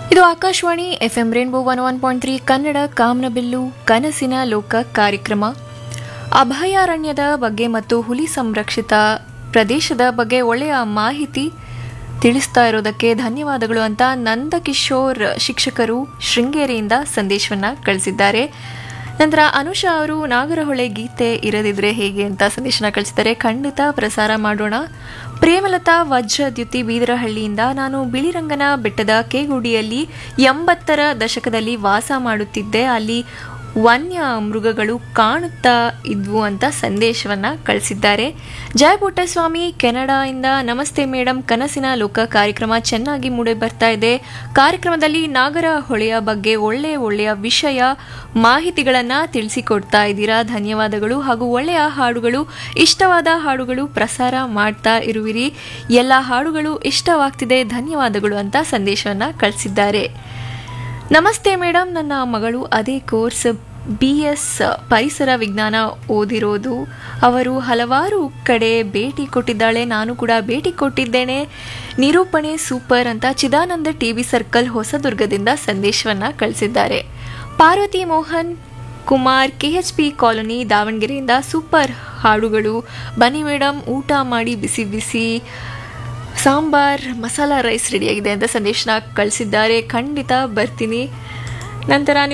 ಇದು Akashvani F M rainbow one one point three Kannada ಕಾಮನಬಿಲ್ಲು ಕನಸಿನ ಲೋಕ ಕಾರ್ಯಕ್ರಮ ಅಭಯಾರಣ್ಯದ ಬಗ್ಗೆ ಮತ್ತು ಹುಲಿ ಸಂರಕ್ಷಿತ ಪ್ರದೇಶದ ಬಗ್ಗೆ ಒಳ್ಳೆಯ ಮಾಹಿತಿ ತಿಳಿಸ್ತಾ ಇರೋದಕ್ಕೆ ಧನ್ಯವಾದಗಳು ಅಂತ ನಂದಕಿಶೋರ್ ಶಿಕ್ಷಕರು ಶೃಂಗೇರಿಯಿಂದ ಸಂದೇಶವನ್ನ ಕಳಿಸಿದ್ದಾರೆ ನಂತರ ಅನುಷಾ ಅವರು ನಾಗರಹೊಳೆ ಗೀತೆ ಇರದಿದ್ರೆ ಹೇಗೆ ಅಂತ ಸಂದೇಶನ ಕಳಿಸಿದ್ದಾರೆ ಖಂಡಿತ ಪ್ರಸಾರ ಮಾಡೋಣ ಪ್ರೇಮಲತಾ ವಜ್ರದ್ಯುತಿ ಬೀದರಹಳ್ಳಿಯಿಂದ ನಾನು ಬಿಳಿರಂಗನ ಬೆಟ್ಟದ ಕೇಗುಡಿಯಲ್ಲಿ ಎಂಬತ್ತರ ದಶಕದಲ್ಲಿ ವಾಸ ಮಾಡುತ್ತಿದ್ದೆ ಅಲ್ಲಿ ವನ್ಯ ಮೃಗಗಳು ಕಾಣುತ್ತಾ ಇದ್ವು ಅಂತ ಸಂದೇಶವನ್ನ ಕಳಿಸಿದ್ದಾರೆ ಜಯ ಪುಟ್ಟಸ್ವಾಮಿ ಕೆನಡಾಯಿಂದ ನಮಸ್ತೆ ಮೇಡಮ್ ಕನಸಿನ ಲೋಕ ಕಾರ್ಯಕ್ರಮ ಚೆನ್ನಾಗಿ ಮೂಡಿ ಬರ್ತಾ ಇದೆ ಕಾರ್ಯಕ್ರಮದಲ್ಲಿ ನಾಗರ ಹೊಳೆಯ ಬಗ್ಗೆ ಒಳ್ಳೆಯ ಒಳ್ಳೆಯ ವಿಷಯ ಮಾಹಿತಿಗಳನ್ನ ತಿಳಿಸಿಕೊಡ್ತಾ ಇದ್ದೀರಾ ಧನ್ಯವಾದಗಳು ಹಾಗೂ ಒಳ್ಳೆಯ ಹಾಡುಗಳು ಇಷ್ಟವಾದ ಹಾಡುಗಳು ಪ್ರಸಾರ ಮಾಡ್ತಾ ಇರುವಿರಿ ಎಲ್ಲ ಹಾಡುಗಳು ಇಷ್ಟವಾಗ್ತಿದೆ ಧನ್ಯವಾದಗಳು ಅಂತ ಸಂದೇಶವನ್ನ ಕಳಿಸಿದ್ದಾರೆ ನಮಸ್ತೆ ಮೇಡಮ್ ನನ್ನ ಮಗಳು ಅದೇ ಕೋರ್ಸ್ ಬಿ ಎಸ್ ಪರಿಸರ ವಿಜ್ಞಾನ ಓದಿರೋದು ಅವರು ಹಲವಾರು ಕಡೆ ಭೇಟಿ ಕೊಟ್ಟಿದ್ದಾಳೆ ನಾನು ಕೂಡ ಭೇಟಿ ಕೊಟ್ಟಿದ್ದೇನೆ ನಿರೂಪಣೆ ಸೂಪರ್ ಅಂತ ಚಿದಾನಂದ ಟಿವಿ ಸರ್ಕಲ್ ಹೊಸದುರ್ಗದಿಂದ ಸಂದೇಶವನ್ನ ಕಳಿಸಿದ್ದಾರೆ Parvathi Mohan Kumar KH P colony ದಾವಣಗೆರೆಯಿಂದ ಸೂಪರ್ ಹಾಡುಗಳು ಬನ್ನಿ ಮೇಡಮ್ ಊಟ ಮಾಡಿ ಬಿಸಿ ಬಿಸಿ ಸಾಂಬಾರ್ ಮಸಾಲ ರೈಸ್ ರೆಡಿಯಾಗಿದೆ ಅಂತ ಸಂದೇಶನ ಕಳಿಸಿದ್ದಾರೆ ಖಂಡಿತ ಬರ್ತೀನಿ ನಂತರ